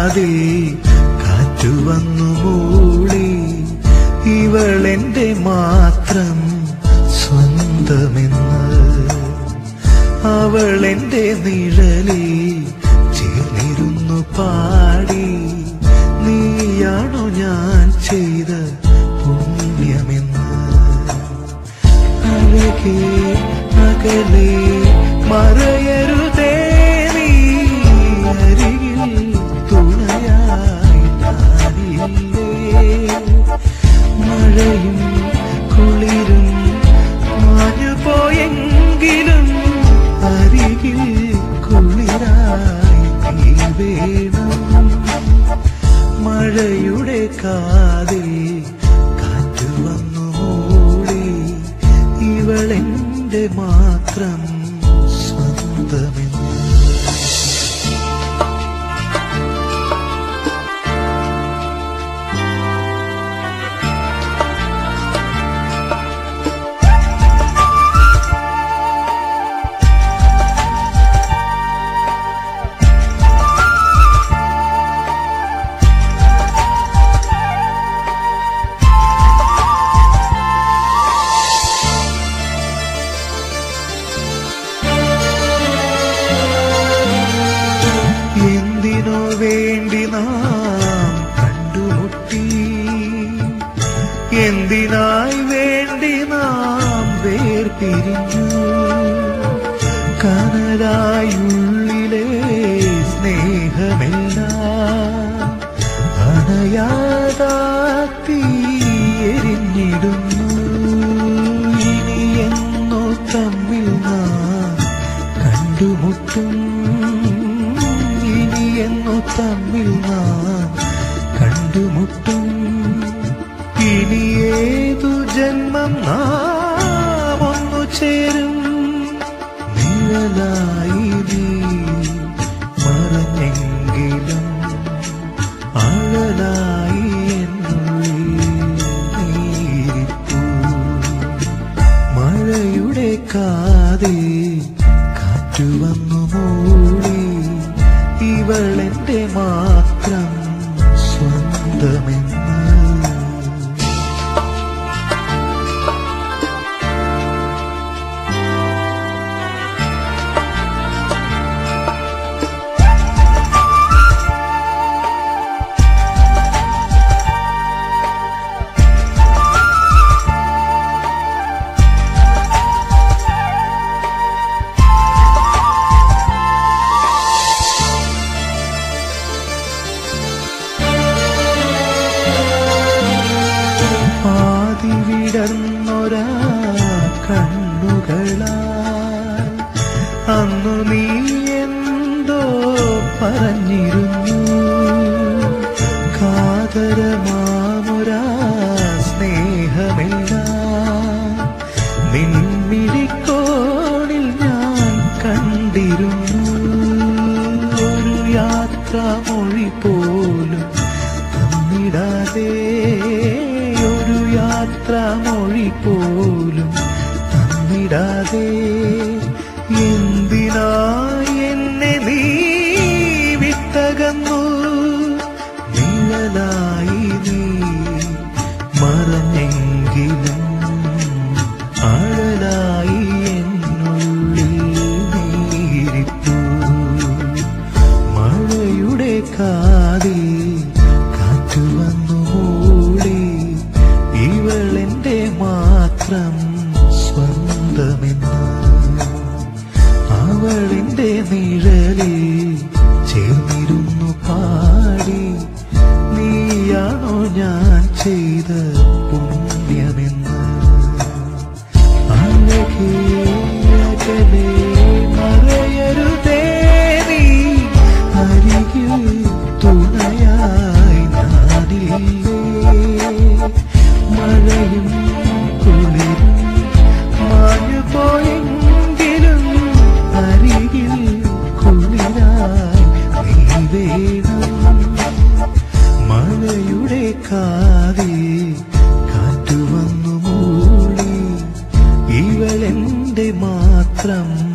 കാതിൽ കാറ്റുവന്നു മൂളി ഇവളെന്റെ മാത്രം സ്വന്തമെന്ന് അവളെന്റെ നിഴലിൽ ചേർന്നിരുന്നു പാടി നീയാണോ ഞാൻ ചെയ്ത പുണ്യമെന്ന് അഴകേ അകലേ മറയരുതേ നീ അരികിൽ തുണയായി ഞാനില്ലേ മഴയും കുളിരും മാഞ്ഞു പോയെങ്കിലും അരികിൽ കുളിരായി നീ വേണം മഴയുടെ കാതിൽ കാറ്റു വന്നു മൂളി ഇവളെന്റെ മാത്രം സ്വന്തമെന്ന് എന്തിനോ വേണ്ടി നാം കണ്ടുമുട്ടി എന്തിനായി വേണ്ടി നാം വേർപിരിഞ്ഞു കനലായുള്ളിലെ സ്നേഹമെല്ലാം അണയാതാത്തി എരിഞ്ഞിടുന്നു ഇനി എന്നോ തമ്മിൽ നാം കണ്ടുമുട്ടും ഇനി എന്നോ തമ്മിൽ നാം കണ്ടുമുട്ടും ഇനി ഏതു ജന്മം നാം ഒന്നു ചേരും നിഴലായി നീ മറഞ്ഞെങ്കിലും അഴലായി എന്നുള്ളിൽ നീരിപ്പൂ മഴയുടെ കാതിൽ കാറ്റുവന്നു മൂളി ഇവളെന്റെ മാത്രം സ്വന്തമെന്ന് പാതി വിടർന്നൊരാ കണ്ണുകളാൽ അന്നു നീ എന്തോ പറഞ്ഞിരുന്നു കാതരമാമൊരാ സ്നേഹമെല്ലാം നിൻമിഴിക്കോണിൽ ഞാൻ കണ്ടിരുന്നു ഒരു യാത്രാമൊഴി പോലും തന്നിടാതെ ഒരു യാത്രാമൊഴി പോലും തന്നിടാതെ എന്തിനായി എന്നെ നീ വിട്ടകന്നു നിഴലായി നീ മറഞ്ഞെങ്കിലും ആഴലായി എന്നുള്ളിൽ നീരിപ്പൂ മഴയുടെ കാതിൽ കാറ്റുവന്നു മൂളി ഇവളെന്റെ മാത്രം സ്വന്തമെന്ന് അവളിന്റെ നിഴലിൽ ചേർന്നിരുന്നു പാടി നീയാണോ ഞാൻ ചെയ്ത പുണ്യമെന്ന് അഴകേ അകലേ മറയരുതേ നീ അരികിൽ തുണയായി ഞാനില്ലേ മഴയും കുളിരും മാഞ്ഞു പോയെങ്കിലും അരികിൽ കുളിരായി നീ വേണം മഴയുടെ കാതിൽ കാറ്റുവന്നു മൂളി ഇവളെന്റെ മാത്രം